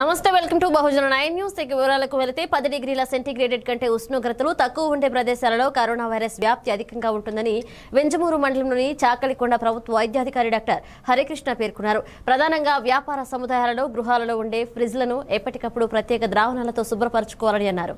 నమస్తే welcome to Bahujana nine news ఇక వివరాలకు వెళితే పది డిగ్రీల సెంటీగ్రేడెడ్ కంటే ఉష్ణోగ్రతలు తక్కువ ఉండే ప్రదేశాలలో కరోనా వైరస్ వ్యాప్తి అధికంగా ఉంటుందని వెంజమూరు మండలంలోని చాకలికొండ ప్రభుత్వ వైద్యాధికారి డాక్టర్ హరికృష్ణ పేర్కొన్నారు ప్రధానంగా వ్యాపార సముదాయాలలో గృహాలలో ఉండే ఫ్రిడ్జ్లను ఎప్పటికప్పుడు ప్రత్యేక ద్రావణాలతో శుభ్రపరచుకోవాలని అన్నారు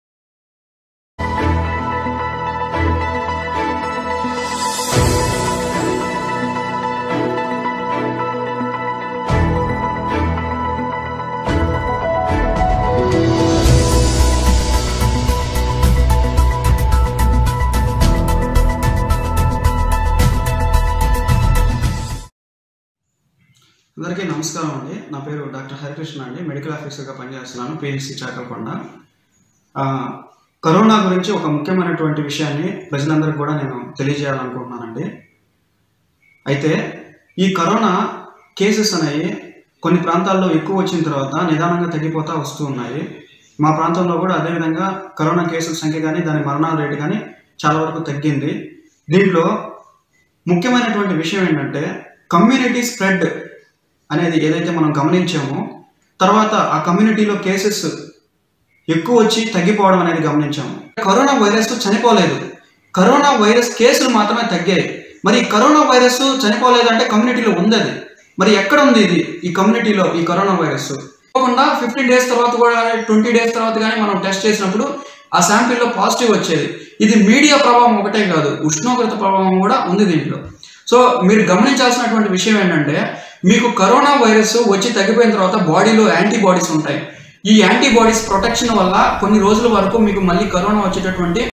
అందరికీ నమస్కారం అండి నా పేరు డాక్టర్ హరికృష్ణ అండి మెడికల్ ఆఫీసర్గా పనిచేస్తున్నాను పిహెచ్సి చాకల్కొండ ఆ, కరోనా గురించి ఒక ముఖ్యమైనటువంటి విషయాన్ని ప్రజలందరికీ కూడా నేను తెలియజేయాలనుకుంటున్నానండి అయితే ఈ కరోనా కేసెస్ అనేవి కొన్ని ప్రాంతాల్లో ఎక్కువ వచ్చిన తర్వాత నిదానంగా తగ్గిపోతూ వస్తూ ఉన్నాయి మా ప్రాంతంలో కూడా అదేవిధంగా కరోనా కేసుల సంఖ్య కానీ దాని మరణాల రేటు కానీ చాలా వరకు తగ్గింది దీంట్లో ముఖ్యమైనటువంటి విషయం ఏంటంటే కమ్యూనిటీ స్ప్రెడ్ అనేది ఏదైతే మనం గమనించామో తర్వాత ఆ కమ్యూనిటీలో కేసెస్ ఎక్కువ వచ్చి తగ్గిపోవడం అనేది గమనించాము కరోనా వైరస్ చనిపోలేదు కరోనా వైరస్ కేసులు మాత్రమే తగ్గాయి మరి ఈ కరోనా వైరస్ చనిపోలేదంటే కమ్యూనిటీలో ఉంది అది మరి ఎక్కడ ఉంది ఇది ఈ కమ్యూనిటీలో ఈ కరోనా వైరస్ కాకుండా ఫిఫ్టీన్ డేస్ తర్వాత కూడా ట్వంటీ డేస్ తర్వాత కానీ మనం టెస్ట్ చేసినప్పుడు ఆ శాంపిల్లో పాజిటివ్ వచ్చేది ఇది మీడియా ప్రభావం ఒకటే కాదు ఉష్ణోగ్రత ప్రభావం కూడా ఉంది దీంట్లో సో మీరు గమనించాల్సినటువంటి విషయం ఏంటంటే మీకు కరోనా వైరస్ వచ్చి తగ్గిపోయిన తర్వాత బాడీలో యాంటీబాడీస్ ఉంటాయి ఈ యాంటీబాడీస్ ప్రొటెక్షన్ వల్ల కొన్ని రోజుల వరకు మీకు మళ్ళీ కరోనా వచ్చేటటువంటి